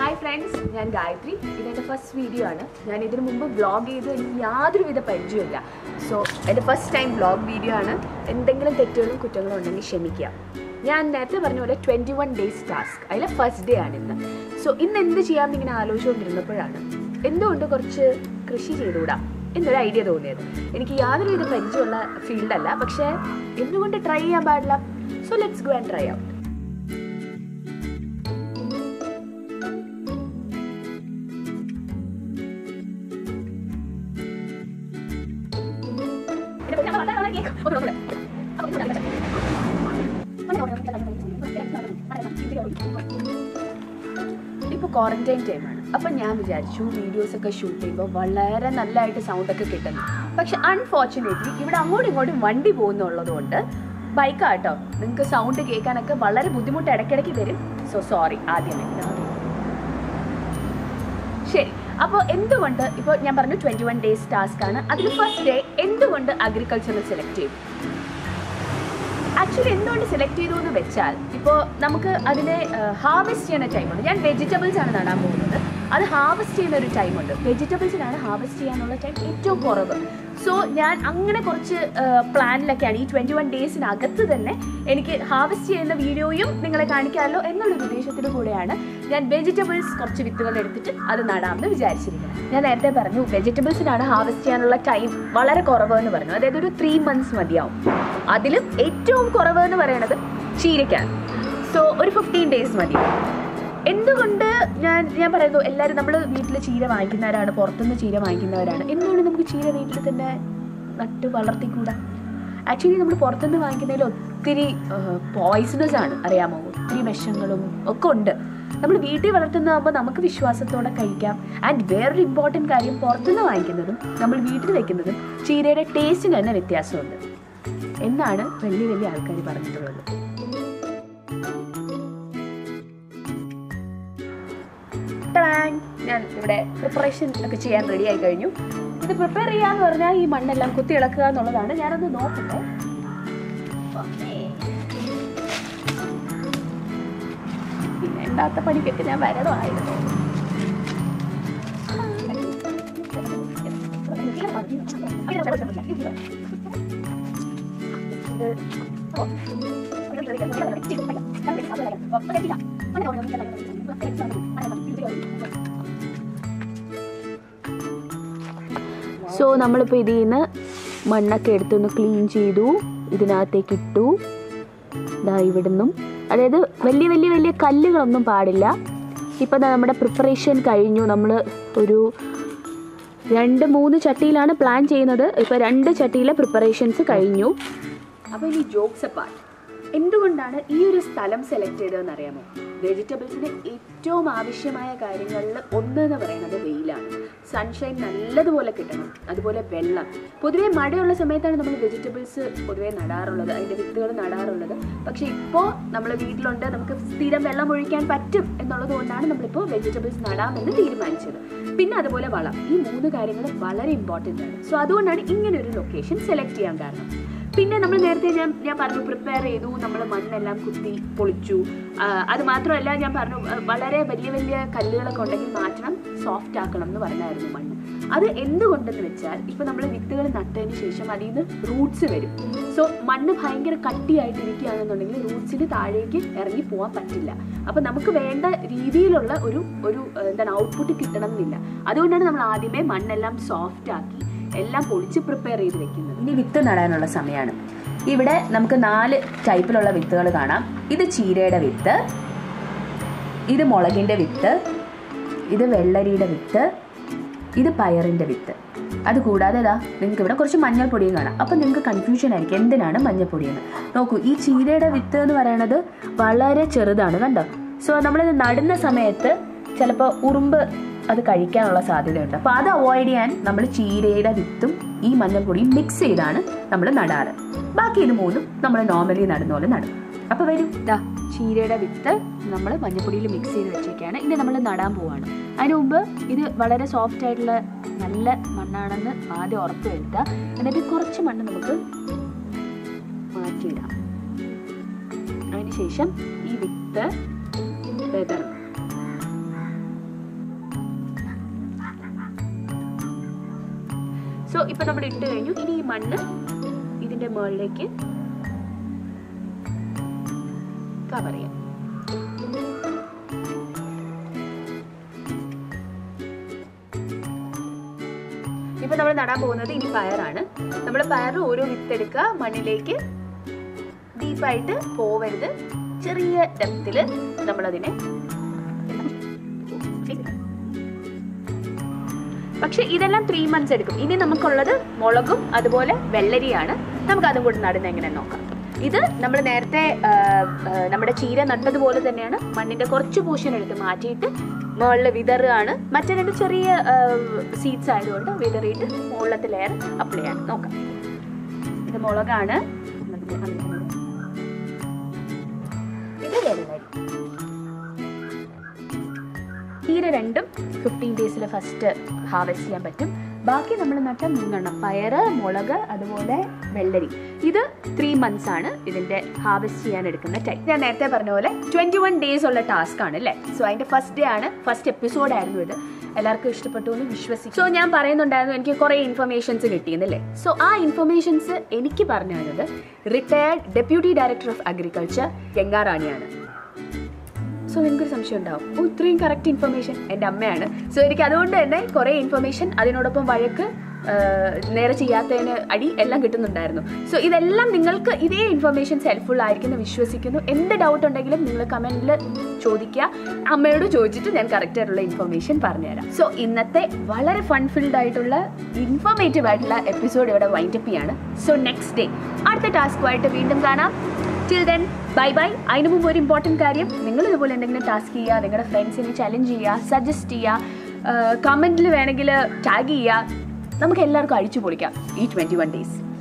Hi friends ഞാൻ ഗായത്രി ഇതെൻ്റെ first video ആണ് ഞാൻ ഇതിനു മുമ്പ് വ്ളോഗ് ചെയ്ത് എനിക്ക് യാതൊരുവിധ പരിചയമില്ല സോ എൻ്റെ ഫസ്റ്റ് ടൈം വ്ളോഗ് വീഡിയോ ആണ് എന്തെങ്കിലും തെറ്റുകളും കുറ്റങ്ങളും ഉണ്ടെങ്കിൽ ക്ഷമിക്കുക ഞാൻ നേരത്തെ പറഞ്ഞ പോലെ ട്വൻറ്റി വൺ ഡേയ്സ് ടാസ്ക് അതിലെ ഫസ്റ്റ് ഡേ ആണ് ഇന്ന് സോ ഇന്ന് എന്ത് ചെയ്യാമെന്ന് ഇങ്ങനെ ആലോചിച്ചുകൊണ്ടിരുന്നപ്പോഴാണ് എന്തുകൊണ്ട് കുറച്ച് കൃഷി ചെയ്തുകൂടാ എന്നൊരു ഐഡിയ തോന്നിയത് എനിക്ക് യാതൊരുവിധ പരിചയമുള്ള ഫീൽഡല്ല പക്ഷേ എന്തുകൊണ്ട് ട്രൈ ചെയ്യാൻ പാടില്ല so let's go and try out ഇപ്പോൾ ക്വാറന്റൈൻ ടൈമാണ് അപ്പം ഞാൻ വിചാരിച്ചു വീഡിയോസ് ഒക്കെ ഷൂട്ട് ചെയ്യുമ്പോൾ വളരെ നല്ലതായിട്ട് സൗണ്ട് ഒക്കെ കിട്ടുന്നു പക്ഷെ അൺഫോർച്ചുനേറ്റ്ലി ഇവിടെ അങ്ങോട്ടും ഇങ്ങോട്ടും വണ്ടി പോകുന്നുള്ളത് കൊണ്ട് ബൈക്കാട്ടോ നിങ്ങൾക്ക് സൗണ്ട് കേൾക്കാനൊക്കെ വളരെ ബുദ്ധിമുട്ട് ഇടയ്ക്കിടയ്ക്ക് വരും സോ സോറി ആദ്യമേ ശരി അപ്പോൾ എന്തുകൊണ്ട് ഇപ്പോൾ ഞാൻ പറഞ്ഞു ട്വൻറ്റി വൺ ഡേയ്സ് ടാസ്ക് ആണ് അതിൽ ഫസ്റ്റ് ഡേ എന്തുകൊണ്ട് അഗ്രികൾച്ചറിൽ സെലക്ട് ചെയ്തു ആക്ച്വലി എന്തുകൊണ്ട് സെലക്ട് ചെയ്തു എന്ന് വെച്ചാൽ ഇപ്പോൾ നമുക്ക് അതിനെ ഹാർവെസ്റ്റ് ചെയ്യുന്ന ടൈമുണ്ട് ഞാൻ വെജിറ്റബിൾസ് ആണ് നടാൻ പോകുന്നത് അത് ഹാർവെസ്റ്റ് ചെയ്യുന്ന ഒരു ടൈമുണ്ട് വെജിറ്റബിൾസിനാണ് ഹാർവെസ്റ്റ് ചെയ്യാനുള്ള ടൈം ഏറ്റവും കുറവ് സോ ഞാൻ അങ്ങനെ കുറച്ച് പ്ലാനിലൊക്കെയാണ് ഈ ട്വൻറ്റി വൺ ഡേയ്സിനകത്ത് തന്നെ എനിക്ക് ഹാർവെസ്റ്റ് ചെയ്യുന്ന വീഡിയോയും നിങ്ങളെ കാണിക്കാമല്ലോ എന്നുള്ളൊരു ഉദ്ദേശത്തിന് കൂടെയാണ് ഞാൻ വെജിറ്റബിൾസ് കുറച്ച് വിത്തുകൾ എടുത്തിട്ട് അത് നടാമെന്ന് വിചാരിച്ചിരിക്കുന്നത് ഞാൻ നേരത്തെ പറഞ്ഞു വെജിറ്റബിൾസിനാണ് ഹാർവെസ്റ്റ് ചെയ്യാനുള്ള ടൈം വളരെ കുറവ് എന്ന് പറഞ്ഞു അതായത് ഒരു ത്രീ മന്ത്സ് മതിയാവും അതിലും ഏറ്റവും കുറവ് എന്ന് പറയുന്നത് ചീരയ്ക്കാണ് സോ ഒരു ഫിഫ്റ്റീൻ ഡേയ്സ് മതി എന്തുകൊണ്ട് ഞാൻ ഞാൻ പറയുന്നു എല്ലാവരും നമ്മൾ വീട്ടിൽ ചീര വാങ്ങിക്കുന്നവരാണ് പുറത്തുനിന്ന് ചീര വാങ്ങിക്കുന്നവരാണ് എന്തുകൊണ്ട് നമുക്ക് ചീര വീട്ടിൽ തന്നെ നട്ട് വളർത്തിക്കൂടാ ആക്ച്വലി നമ്മൾ പുറത്തുനിന്ന് വാങ്ങിക്കുന്നതിൽ ഒത്തിരി പോയിസണസ് ആണ് അറിയാമോ ഒത്തിരി വിഷങ്ങളും ഒക്കെ ഉണ്ട് നമ്മൾ വീട്ടിൽ വളർത്തുന്നതാകുമ്പോൾ നമുക്ക് വിശ്വാസത്തോടെ കഴിക്കാം ആൻഡ് വേറൊരു ഇമ്പോർട്ടൻറ്റ് കാര്യം പുറത്തുനിന്ന് വാങ്ങിക്കുന്നതും നമ്മൾ വീട്ടിൽ വെക്കുന്നതും ചീരയുടെ ടേസ്റ്റിന് തന്നെ വ്യത്യാസമുണ്ട് എന്നാണ് വലിയ വലിയ ആൾക്കാർ പറഞ്ഞിട്ടുള്ളത് ടാങ്! ഞാൻ ഇവിടെ പ്രിപ്പറേഷൻ ഒക്കെ ചെയ്യാൻ റെഡി ആയി കഴിഞ്ഞു ഇത് പ്രിപ്പയർ ചെയ്യാന്ന് പറഞ്ഞാൽ ഈ മണ്ണെല്ലാം കുത്തി ഇളക്കുക എന്നുള്ളതാണ് ഞാനൊന്ന് നോക്കട്ടെ Okay. പിന്നെ ഉണ്ടാത്ത പണിക്കൊക്കെ ഞാൻ വരണമായിരുന്നു സോ നമ്മളിപ്പോൾ ഇതിൽ നിന്ന് മണ്ണൊക്കെ എടുത്തൊന്ന് ക്ലീൻ ചെയ്തു ഇതിനകത്തേക്ക് ഇട്ടു ഇതാ ഇവിടുന്നും അതായത് വലിയ വലിയ വലിയ കല്ലുകളൊന്നും പാടില്ല ഇപ്പം ദാ നമ്മുടെ പ്രിപ്പറേഷൻ കഴിഞ്ഞു നമ്മൾ ഒരു രണ്ട് മൂന്ന് ചട്ടിയിലാണ് പ്ലാൻ ചെയ്യുന്നത് ഇപ്പോൾ രണ്ട് ചട്ടിയിലെ പ്രിപ്പറേഷൻസ് കഴിഞ്ഞു അപ്പോൾ ഇനി ജോക്സ് അപ്പാർട്ട് എന്തുകൊണ്ടാണ് ഈ ഒരു സ്ഥലം സെലക്ട് ചെയ്തതെന്ന് അറിയാമോ വെജിറ്റബിൾസിന് ഏറ്റവും ആവശ്യമായ കാര്യങ്ങളിൽ ഒന്ന് എന്ന് പറയുന്നത് വെയിലാണ് സൺഷൈൻ നല്ലതുപോലെ കിട്ടണം അതുപോലെ വെള്ളം പൊതുവേ മഴയുള്ള സമയത്താണ് നമ്മൾ വെജിറ്റബിൾസ് പൊതുവേ നടാറുള്ളത് അതിൻ്റെ വിത്തുകൾ നടാറുള്ളത് പക്ഷേ ഇപ്പോൾ നമ്മൾ വീട്ടിലുണ്ട് നമുക്ക് സ്ഥിരം വെള്ളം ഒഴിക്കാൻ പറ്റും എന്നുള്ളത് കൊണ്ടാണ് നമ്മളിപ്പോൾ വെജിറ്റബിൾസ് നടാമെന്ന് തീരുമാനിച്ചത് പിന്നെ അതുപോലെ വളം ഈ മൂന്ന് കാര്യങ്ങൾ വളരെ ഇമ്പോർട്ടൻ്റ് ആണ് സോ അതുകൊണ്ടാണ് ഇങ്ങനെ ഒരു ലൊക്കേഷൻ സെലക്ട് ചെയ്യാൻ കാരണം പിന്നെ നമ്മൾ നേരത്തെ ഞാൻ ഞാൻ പറഞ്ഞു പ്രിപ്പയർ ചെയ്തു നമ്മൾ മണ്ണെല്ലാം കുത്തി പൊളിച്ചു ആ, അത് മാത്രമല്ല ഞാൻ പറഞ്ഞു ആ, വളരെ വലിയ വലിയ കല്ലുകളൊക്കെ ഉണ്ടെങ്കിൽ മാറ്റണം സോഫ്റ്റ് ആക്കണം എന്ന് പറഞ്ഞായിരുന്നു മണ്ണ് അത് എന്തുകൊണ്ടെന്ന് വെച്ചാൽ ഇപ്പം നമ്മൾ വിത്തുകൾ നട്ടതിന് ശേഷം അതിൽ നിന്ന് റൂട്ട്സ് വരും സോ മണ്ണ് ഭയങ്കര കട്ടിയായിട്ട് ഇരിക്കുകയാണെന്നുണ്ടെങ്കിൽ റൂട്ട്സിന് താഴേക്ക് ഇറങ്ങി പോകാൻ പറ്റില്ല അപ്പം നമുക്ക് വേണ്ട രീതിയിലുള്ള ഒരു ഒരു ആ, എന്താണ് ഔട്ട്പുട്ട് കിട്ടണം എന്നില്ല അതുകൊണ്ടാണ് നമ്മൾ ആദ്യമേ മണ്ണെല്ലാം സോഫ്റ്റ് ആക്കി എല്ലാം പൊളിച്ച് പ്രിപ്പയർ ചെയ്ത് വെക്കുന്നത് ഇനി വിത്ത് നടാനുള്ള സമയമാണ് ഇവിടെ നമുക്ക് നാല് ടൈപ്പിലുള്ള വിത്തുകൾ കാണാം ഇത് ചീരയുടെ വിത്ത് ഇത് മുളകിൻ്റെ വിത്ത് ഇത് വെള്ളരിയുടെ വിത്ത് ഇത് പയറിൻ്റെ വിത്ത് അത് കൂടാതെ ഇതാ നിങ്ങൾക്ക് ഇവിടെ കുറച്ച് മഞ്ഞൾപ്പൊടിയും കാണാം അപ്പം നിങ്ങൾക്ക് കൺഫ്യൂഷൻ ആയിരിക്കും എന്തിനാണ് മഞ്ഞൾപ്പൊടി എന്ന് നോക്കൂ ഈ ചീരയുടെ വിത്ത് എന്ന് പറയുന്നത് വളരെ ചെറുതാണ് കണ്ടോ സോ നമ്മളിത് നടുന്ന സമയത്ത് ചിലപ്പോൾ ഉറുമ്പ് അത് കഴിക്കാനുള്ള സാധ്യതയുണ്ട് അപ്പോൾ അത് അവോയ്ഡ് ചെയ്യാൻ നമ്മൾ ചീരയുടെ വിത്തും ഈ മഞ്ഞൾപ്പൊടിയും മിക്സ് ചെയ്താണ് നമ്മൾ നടാറ് ബാക്കി ഇത് മൂന്നും നമ്മൾ നോർമലി നടുന്ന പോലെ നടും അപ്പോൾ വരും ദാ ചീരയുടെ വിത്ത് നമ്മൾ മഞ്ഞൾപ്പൊടിയിൽ മിക്സ് ചെയ്ത് വെച്ചേക്കാണ് ഇനി നമ്മൾ നടാൻ പോവാണ് അതിന് മുമ്പ് ഇത് വളരെ സോഫ്റ്റ് ആയിട്ടുള്ള നല്ല മണ്ണാണെന്ന് ആദ്യം ഉറപ്പ് വരുത്തുക എന്നിട്ട് കുറച്ച് മണ്ണ് നമുക്ക് മാറ്റിയിടാം അതിനുശേഷം ഈ വിത്ത് വിതറും ഇപ്പൊ നമ്മൾ ഇട്ട് കഴിഞ്ഞു ഇനി ഈ മണ്ണ് ഇതിന്റെ മുകളിലേക്ക് കവർ ചെയ്യാം ഇപ്പൊ നമ്മൾ നടാൻ പോകുന്നത് ഇനി പയറാണ് നമ്മൾ പയർ ഓരോ വിത്തെടുക്കുക മണ്ണിലേക്ക് ഡീപ്പായിട്ട് പോവരുത് ചെറിയ ഡെപ്തിൽ നമ്മളതിനെ പക്ഷെ ഇതെല്ലാം ത്രീ മന്ത്സ് എടുക്കും ഇനി നമുക്കുള്ളത് മുളകും അതുപോലെ വെള്ളരിയാണ് നമുക്ക് അതും കൂടി നടുന്ന എങ്ങനെ നോക്കാം ഇത് നമ്മൾ നേരത്തെ ആ, ആ, നമ്മുടെ ചീര നട്ടതുപോലെ തന്നെയാണ് മണ്ണിന്റെ കുറച്ച് പോർഷൻ എടുത്ത് മാറ്റിയിട്ട് മുകളിൽ വിതറുകയാണ് മറ്റേ രണ്ട് ചെറിയ സീഡ്സ് ആയതുകൊണ്ട് വിതറിയിട്ട് മുകളിലത്തെ ലെയർ അപ്ലൈ ചെയ്യാൻ നോക്കാം ഇത് മുളകാണ് ഇത് വെള്ളരി ചീര രണ്ടും ഫിഫ്റ്റീൻ ഡേയ്സിൽ ഫസ്റ്റ് ഹാർവെസ്റ്റ് ചെയ്യാൻ പറ്റും ബാക്കി നമ്മൾ നട്ട മൂന്നെണ്ണം പയറ് മുളക് അതുപോലെ വെള്ളരി ഇത് ത്രീ മന്ത്സ് ആണ് ഇതിന്റെ ഹാർവെസ്റ്റ് ചെയ്യാൻ എടുക്കുന്ന ടൈം ഞാൻ നേരത്തെ പറഞ്ഞ പോലെ ട്വന്റി വൺ ഡേയ്സ് ഉള്ള ടാസ്ക് ആണ് അല്ലേ സോ അതിന്റെ ഫസ്റ്റ് ഡേ ആണ് ഫസ്റ്റ് എപ്പിസോഡ് ആയിരുന്നു ഇത് എല്ലാവർക്കും ഇഷ്ടപ്പെട്ടു എന്ന് വിശ്വസിക്കും സോ ഞാൻ പറയുന്നുണ്ടായിരുന്നു എനിക്ക് കുറേ ഇൻഫർമേഷൻസ് കിട്ടിയെന്നല്ലേ സോ ആ ഇൻഫർമേഷൻസ് എനിക്ക് പറഞ്ഞു തന്നത് retired deputy director of agriculture ഗംഗാറാണിയാണ് സോ നിങ്ങൾക്കൊരു സംശയം ഉണ്ടാവും ഓ ഇത്രയും കറക്റ്റ് ഇൻഫർമേഷൻ എൻ്റെ അമ്മയാണ് സോ എനിക്ക് അതുകൊണ്ട് തന്നെ കുറേ ഇൻഫർമേഷൻ അതിനോടൊപ്പം വഴക്ക് ആ, നേരെ ചെയ്യാത്തതിന് അടി എല്ലാം കിട്ടുന്നുണ്ടായിരുന്നു സോ ഇതെല്ലാം നിങ്ങൾക്ക് ഇതേ ഇൻഫർമേഷൻസ് ഹെൽപ്ഫുൾ ആയിരിക്കുന്നു വിശ്വസിക്കുന്നു എന്ത് ഡൗട്ട് ഉണ്ടെങ്കിലും നിങ്ങൾ കമൻറ്റിൽ ചോദിക്കുക അമ്മയോട് ചോദിച്ചിട്ട് ഞാൻ കറക്റ്റ് ആയിട്ടുള്ള ഇൻഫർമേഷൻ പറഞ്ഞുതരാം സോ ഇന്നത്തെ വളരെ ഫൺ ഫിൽഡ് ആയിട്ടുള്ള ഇൻഫോർമേറ്റീവ് ആയിട്ടുള്ള എപ്പിസോഡ് ഇവിടെ വൈൻഡപ്പ് ചെയ്യാണ് സോ നെക്സ്റ്റ് ഡേ അടുത്ത ടാസ്കുമായിട്ട് വീണ്ടും കാണാം ടിൽ ദെൻ ബൈ ബൈ അതിനു മുമ്പ് ഒരു ഇമ്പോർട്ടൻറ്റ് കാര്യം നിങ്ങൾ ഇതുപോലെ എന്തെങ്കിലും ടാസ്ക് ചെയ്യുക നിങ്ങളുടെ ഫ്രണ്ട്സിനെ ചലഞ്ച് ചെയ്യുക സജസ്റ്റ് ചെയ്യുക കമൻറ്റിൽ വേണമെങ്കിൽ ടാഗ് ചെയ്യുക നമുക്ക് എല്ലാവർക്കും അഴിച്ചു പൊളിക്കാം ഈ ട്വൻറ്റി വൺ ഡേയ്സ്